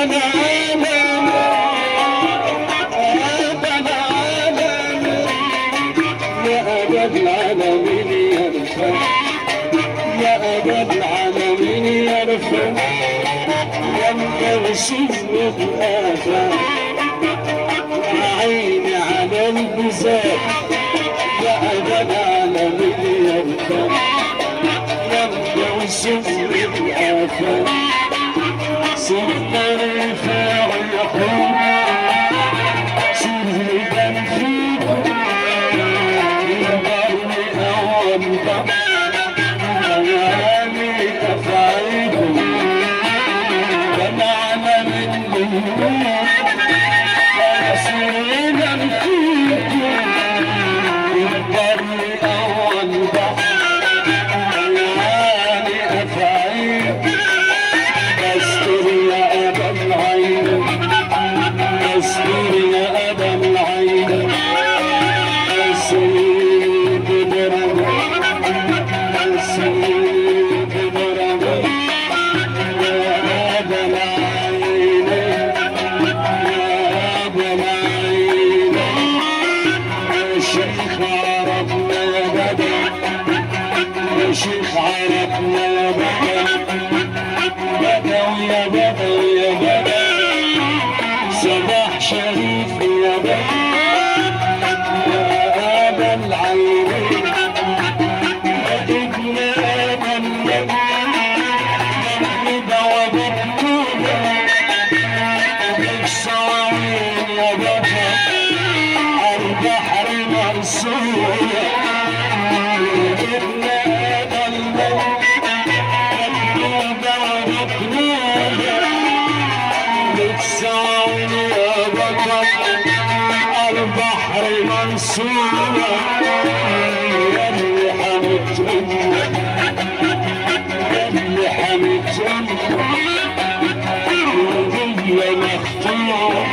وشوف الآفاق عيني على البزاق يا أبد على مليون يبقى وشوف الآفاق سيدنا رفاع يقول سيدي كان فيك يبقى أول أيامي أفعيكم كما من فيصير فيكم البر أول أيامي أفعيكم استر يا أبا العين استر يا أبا العين أسيب برد أسيب برد يا أبا العين يا أبا العين يا شيخ عرفنا يا بدر يا شيخ عرفنا يا بدر بدوي يا بدوي يا بدوي صباح شريف يا بدوي يا أبا العينين ابن أبا النبي بوابتنا بالصواوين يا بدوي البحر مرسول ابن أبا النبي البحر منصور يلي حمد امك يلي حمد امك وهي مختوم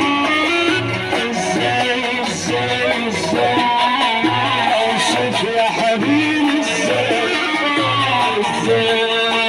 ازاي ازاي ازاي اوصف يا حبيبي ازاي ازاي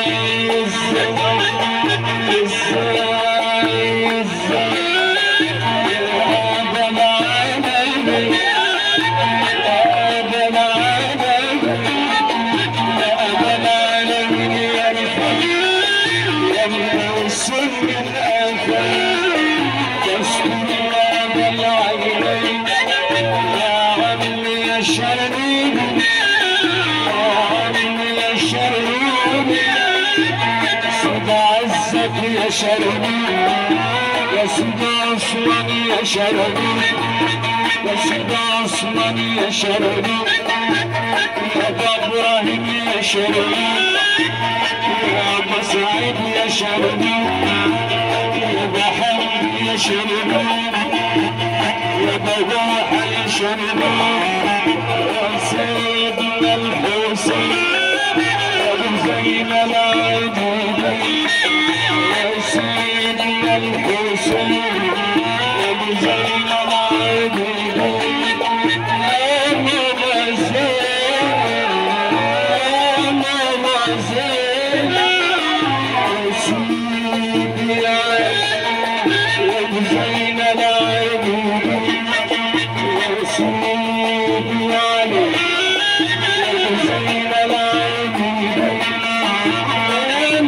ازاي ازاي ازاي يا ابا العالمين يا ابا العالمين يا ابا العالمين يا رفيق يا موصل الافاق تسكن يا ابا العالمين يا عمي يا شريف يا عمي يا شريف صدى عزك يا شربي يا صدى عثمان يا شربي يا صدى عثمان يا شربي يا أبا ابراهيم يا شربي يا ابا سعيد يا شربي يا ابا حمد يا شربي يا ابا روح يا شربي يا سيدنا الحسين يا ابو زين العابدين يا سيدنا الحسين يا ابو زين العابدين يا ماما زين يا ماما زين يا سيدي يا ابو زين العابدين يا سيدي علي يا ابو زين العابدين يا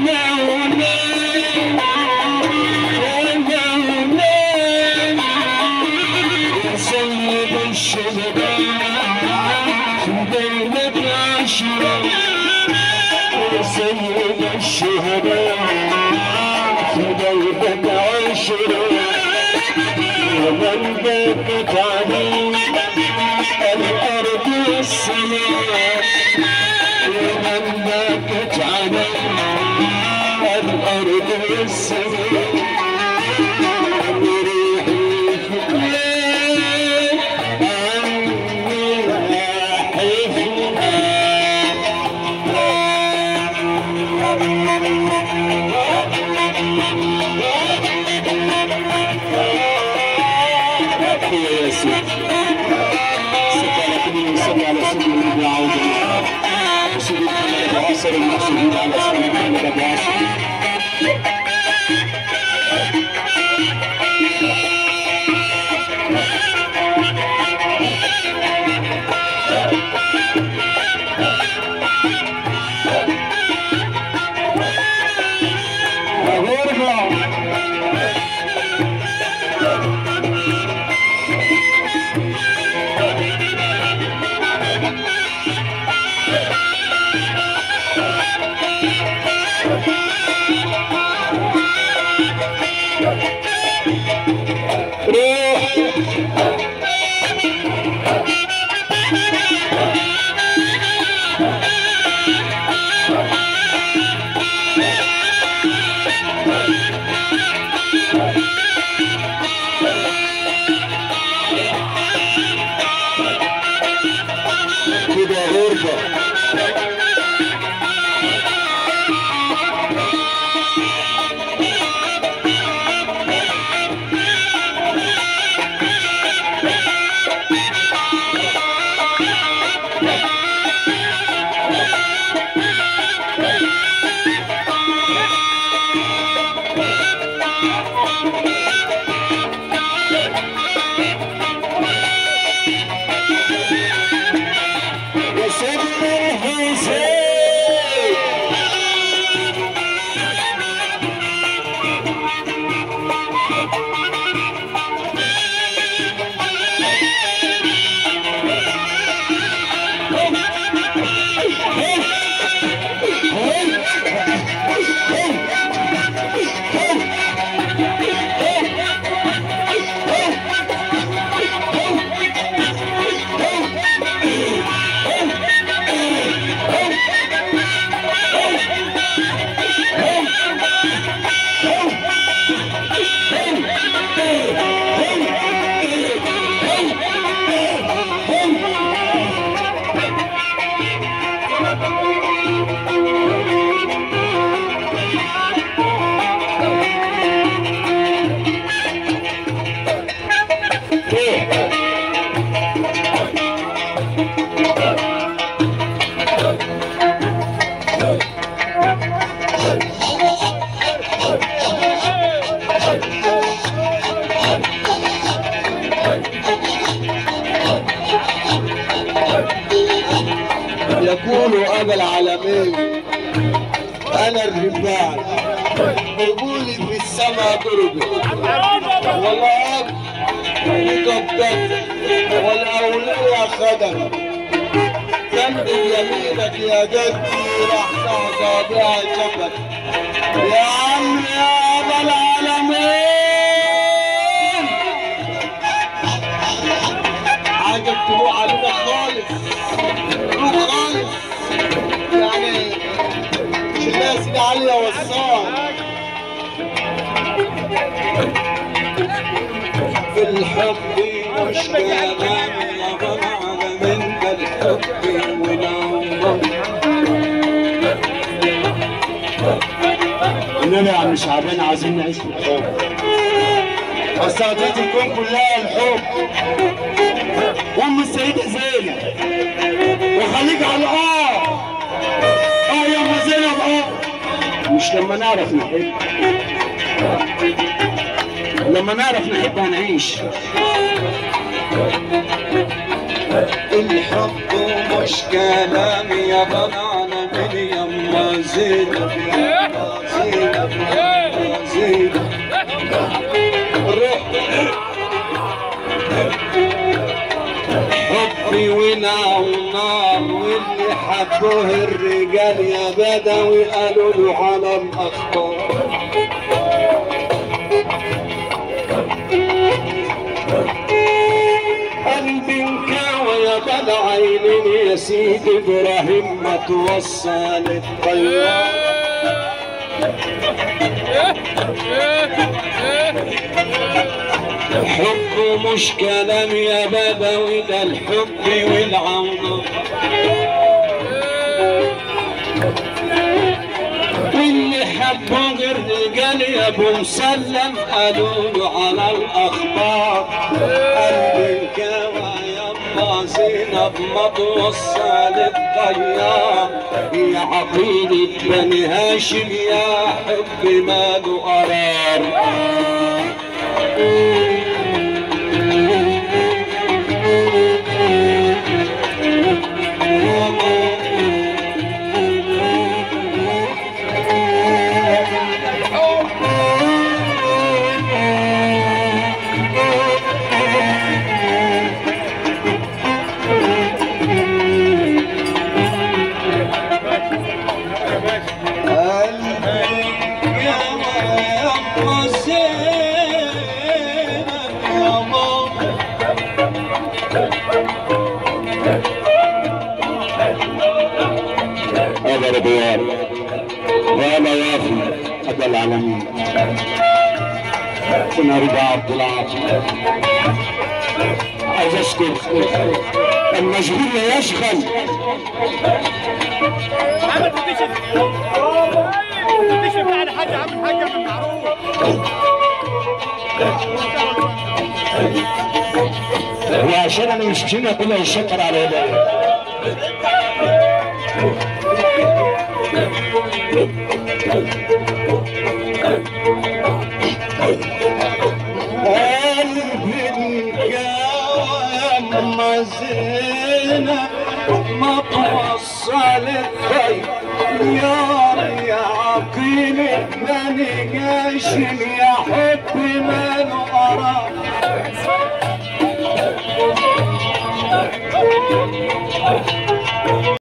مولاي يا سيد الشهداء في بينك عشرة يا سيد الشهداء في بينك عشرة ومن بكت عليه الأرض والسماء ومن بكت عليه الأرض والسماء وريحي في الليل عني يا سيدي سكنتني وصلي على سيدنا النبي عوض سيدي محمد ابو عاصر المحسوبين على سيدنا محمد ابو عاصر كده غربة يا سيدنا الحسين يقول أبا العالمين أنا الرفاع قبولي في السماء ضربت والأرض قبضت والأولياء خدم جنب يمينك يا جدي راح تهدى بها الجبل يا عم يا أبا العالمين حاجة بتروح علينا خالص روح خالص يعني مش الناس دي عالية وصال في الحب مش كلام يا بابا من الحب والعمر النبي يا عم شعبان عايزين نعيش في الحب بس قضية الكون كلها الحب وام السيدة زينب وخليك على اه اه يا ام زينب اه مش لما نعرف نحب لما نعرف نحب هنعيش الحب مش كلام يا بابا من يما زينب يا زينب يا زينب حبي ونار ونار واللي حبوه الرجال يا بدوي قالوا له على الاخبار قلبي انكوى يا بلا عينين يا سيدي ابراهيم ما توصل الطيار الحب مش كلام يا بدوي ده الحب والعمر واللي حبوا غير رجال يا ابو مسلم قالوا له على الاخبار قلبي انكوى يما زينب ما توصل الطيار يا عقيدة بني هاشم يا حب ماله قرار العالمين كنا رضا عبد العاطي عايز اسكت المشغول لا يشغل عمل تكتشف تكتشف على حاجة عامل حاجة من معروف وعشان انا مش هنا كله يشكر على يدي قلبي الكلام زينة ما توصل الطيب يا يا عقيل ما نجاش يا حب ما نقرا